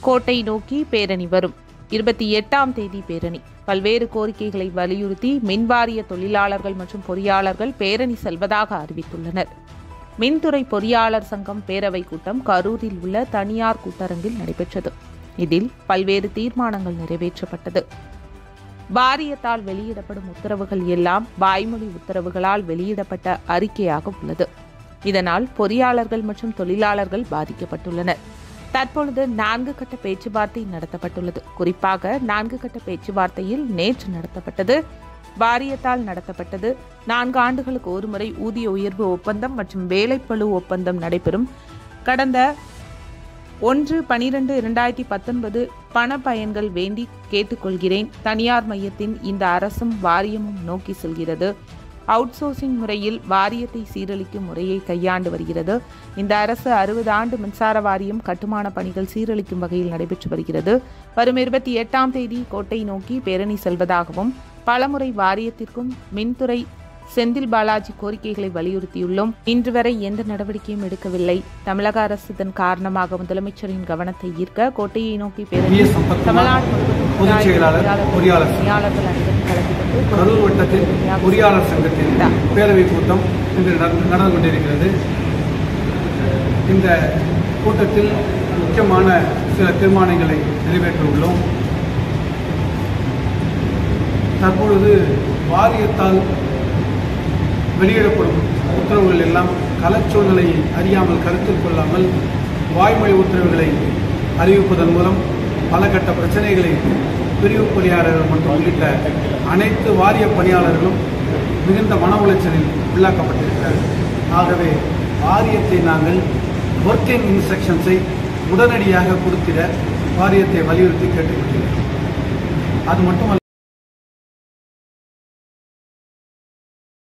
கோட்டை நோக்கி பேரணி வரும் இருபத்தி எட்டாம் தேதி பேரணி பல்வேறு கோரிக்கைகளை வலியுறுத்தி மின்வாரிய தொழிலாளர்கள் மற்றும் பொறியாளர்கள் பேரணி செல்வதாக அறிவித்துள்ளனர் மின்துறை பொறியாளர் சங்கம் பேரவை கூட்டம் கரூரில் உள்ள தனியார் கூட்டரங்கில் நடைபெற்றது இதில் பல்வேறு தீர்மானங்கள் நிறைவேற்றப்பட்டது வாரியத்தால் வெளியிடப்படும் உத்தரவுகள் எல்லாம் வாய்மொழி உத்தரவுகளால் வெளியிடப்பட்ட அறிக்கையாக உள்ளது இதனால் பொறியாளர்கள் மற்றும் தொழிலாளர்கள் பாதிக்கப்பட்டுள்ளனர் தற்பொழுது நான்கு கட்ட பேச்சுவார்த்தை நடத்தப்பட்டுள்ளது குறிப்பாக நான்கு கட்ட பேச்சுவார்த்தையில் நேற்று நடத்தப்பட்டது வாரியத்தால் நடத்தப்பட்டது நான்கு ஆண்டுகளுக்கு ஒருமுறை ஊதிய உயர்வு ஒப்பந்தம் மற்றும் வேலைப்பளு ஒப்பந்தம் நடைபெறும் கடந்த ஒன்று பனிரெண்டு இரண்டாயிரத்தி பத்தொன்பது பண பயன்கள் வேண்டி கேட்டுக்கொள்கிறேன் தனியார் மையத்தின் இந்த அரசும் வாரியமும் நோக்கி செல்கிறது அவுட்சோர்சிங் முறையில் வாரியத்தை சீரழிக்கும் முறையை கையாண்டு வருகிறது இந்த அரசு அறுபது ஆண்டு மின்சார வாரியம் கட்டுமான பணிகள் சீரழிக்கும் வகையில் நடைபெற்று வருகிறது வரும் இருபத்தி எட்டாம் தேதி கோட்டை நோக்கி பேரணி செல்வதாகவும் பலமுறை வாரியத்திற்கும் மின்துறை செந்தில் பாலாஜி கோரிக்கைகளை வலியுறுத்தியுள்ளோம் இன்று வரை எந்த நடவடிக்கையும் எடுக்கவில்லை தமிழக அரசு இதன் காரணமாக முதலமைச்சரின் கவனத்தை ஈர்க்க கோட்டையை நோக்கி பேரணி வி. சம்பத்குமார், தமிழ்நாடு முழுவதும் பொதுச் செயலாளர், பொறியாளர். பணியாளர்கள் அனைவரும் கலந்து கொண்டு கரூர் வட்டத்தில் பொறியாளர் சங்கத்தின் பேரவை கூட்டம் இன்று நட- நடந்து கொண்டிருக்கிறது இந்த கூட்டத்தில் முக்கியமான சில தீர்மானங்களை நிறைவேற்ற உள்ளோம் தற்பொழுது வாரியத்தால் வெளியிடப்படும் உத்தரவுகள் எல்லாம் களச்சூழ்நிலையை அறியாமல் கருத்தில் கொள்ளாமல் வாய்மொழி உத்தரவுகளை அறிவிப்பதன் மூலம் பல கட்ட பிரச்சனைகளை பிரிவு பொறியாளர்கள் மற்றும் உள்ளிட்ட அனைத்து வாரிய பணியாளர்களும் மிகுந்த மன உளைச்சலில் உள்ளாக்கப்பட்டிருக்கிறார்கள் ஆகவே வாரியத்தை நாங்கள் ஒர்க்கிங் இன்ஸ்ட்ரக்ஷன்ஸை உடனடியாக கொடுத்திட வாரியத்தை வலியுறுத்தி கேட்டுக்கொள்கிறோம் அது மட்டுமல்ல